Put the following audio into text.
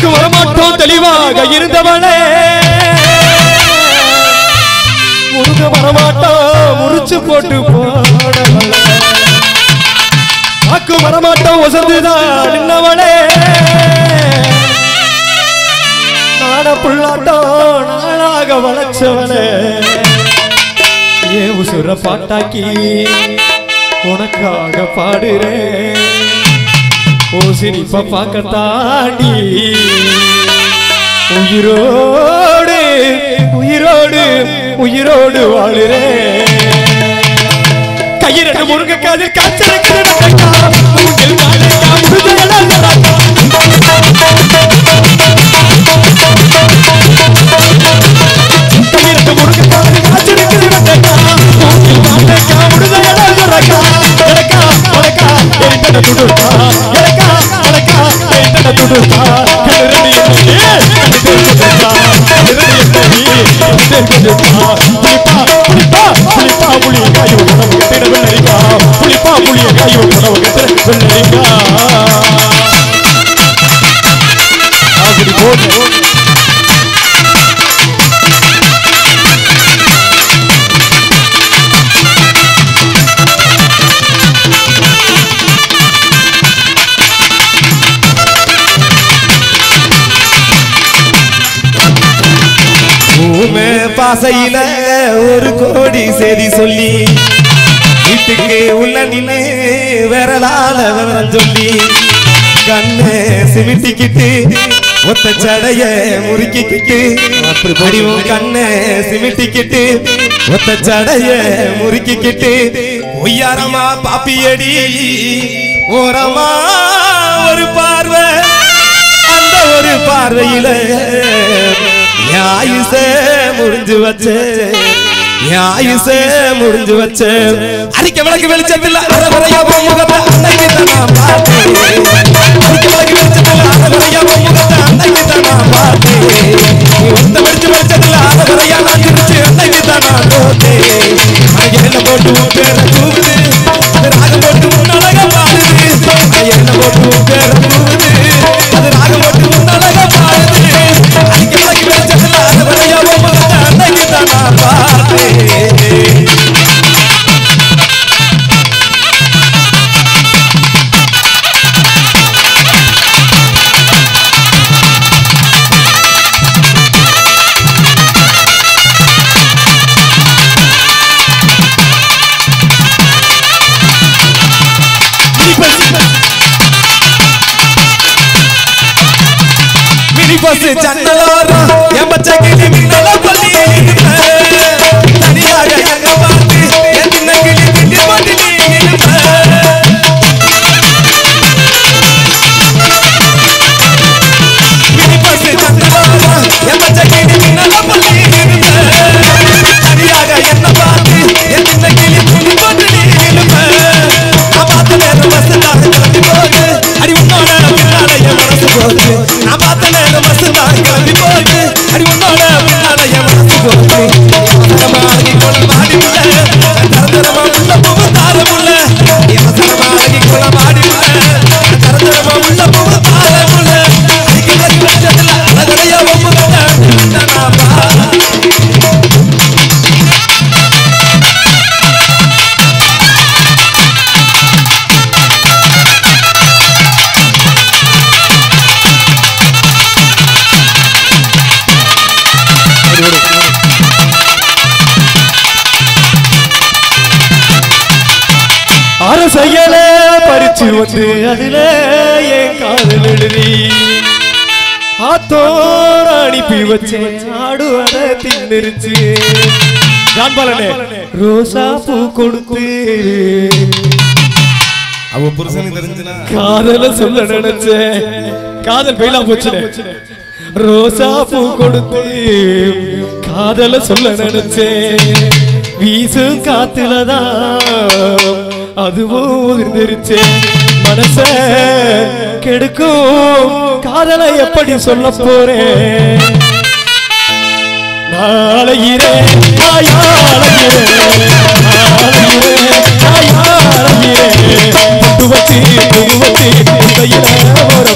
வாக்கு வரமாட்டோம் தெளிவாக இருந்தவளே முருக வரமாட்டோம் முறிச்சு போட்டு போனவளே வாக்கு வரமாட்டோம் ஒசந்துதான் நின்னவளே நாட புள்ளாட்டம் நாளாக வளர்ச்சவளே ஏ உசுர பாட்டாக்கி உனக்காக பாடுறேன் ஓ சிரிப்ப பார்க்க தாண்டி உயிரோடு உயிரோடு உயிரோடு வாழுறேன் கையிரண்டு முருங்க காதில் காய்ச்சல் மூங்கில் மாலைக்கா முருகையெல்லாம் கையிரண்டு முருங்க காதில் காய்ச்சல் மூங்கில் மாலைக்கா முருகையெல்லாம் எனக்கா எனக்கா என்கிட்ட துடுப்பா எனக்கா எனக்கா என்கிட்ட துடுப்பா கிளறி கண்டு துடுப்பா கிளறி துடுப்பா புளிப்பா புளிப்பா புளிப்பா புளிய காய் உணவு கட்டிட வெள்ளரிக்கா புளிப்பா புளிய காய் உணவு கட்டிட வெள்ளரிக்கா அப்படி போட்டு ஊமே பாசையில ஒரு கோடி செய்தி சொல்லி வீட்டுக்கு உள்ள நின்னு விரலால விவரம் சொல்லி கண்ணு சிமிட்டிக்கிட்டு ஒத்த சடைய முறுக்கிக்கிட்டு அப்படி படிவும் கண்ணை சிமிட்டிக்கிட்டு ஒத்த சடைய முறுக்கிக்கிட்டு ஒய்யாரமா பாப்பியடி ஓரமா ஒரு பார்வை அந்த ஒரு பார்வையில யாயுச முடிஞ்சு வச்ச யாயுச முடிஞ்சு வச்ச அரிக்க விளக்கு வெளிச்சத்தில் அறவரையா முகத்தை அன்னைக்கு தான் நான் பார்த்தேன் அரிக்க விளக்கு வெளிச்சத்தில் அறவரையா முகத்தை அன்னைக்கு தான் நான் பார்த்தேன் நீ ஒத்த வெளிச்சு வெளிச்சத்தில் அறவரையா நான் சிரிச்சு அன்னைக்கு தான் நான் தோத்தேன் என்ன போட்டு உன் பேரை கூப்பிடு அது ராகம் போட்டு உன் அழக பாடுது என்ன போட்டு உன் பேரை கூப்பிடு அது ராகம் போட்டு உன் அழக பாடுது அன்னைக்கு விளக்கு வெளிச்சத்தில் அறவரையா முகத்தை அன்னைக்கு தான் நான் பார்த்தேன் மினி பஸ் ஜன்னலோரம் என் பச்சை கிளி மின்னல பள்ளி தனியாக எங்க பார்த்து என் சின்ன கிளி கிண்டி போட்டு நீ இருப்ப. மினி பஸ் ஜன்னலோரம் என் பச்சை கிளி மின்னல பள்ளி தனியாக என்ன பார்த்து என் சின்ன கிளி கிண்டி போட்டு நீ இருப்ப. நான் பார்த்த நேரம் பஸ் தான் கிளம்பி போகுது அடி உன்னோட பின்னால என் மனசு போகுது நான் பார்த்த நேரம் பஸ் தான் கிளம்பி போகுது அடி உன்னோட பின்னால என் மனசு போகுது அவசரமா அழகி குளம் மாடி உள்ள தரதரமா உள்ள பூவு தாரம் உள்ள அவசரமா அழகி குளம் மாடி உள்ள தரதரமா உள்ள பூவு தாரம் உள்ள அடிக்க லட்சத்துல அழகடையா ஒப்புகிட்ட நான் பா அரசையல பறிச்சு வந்து அதுல என் காதல் எழுதி ஆத்தோர அனுப்பி வச்சேன் ஆடுவத தின்னுருச்சு ஜான்பாலனே ரோசா பூ கொடுத்து அவ புருஷனுக்கு தெரிஞ்சுனா காதல சொல்ல நினைச்சேன் காதல் பெயிலா போச்சு ரோசா பூ கொடுத்து காதல சொல்ல நினைச்சேன் வீசும் காத்துலதான் அதுவும் உதிர்ந்துருச்சு மனச கெடுக்கும் காதலை எப்படி சொல்ல போறேன் நாளையிரே நாயாளையிரே நாளையிரே நாயாளையிரே புட்டு வச்சு புது வச்சு கையில ஒரு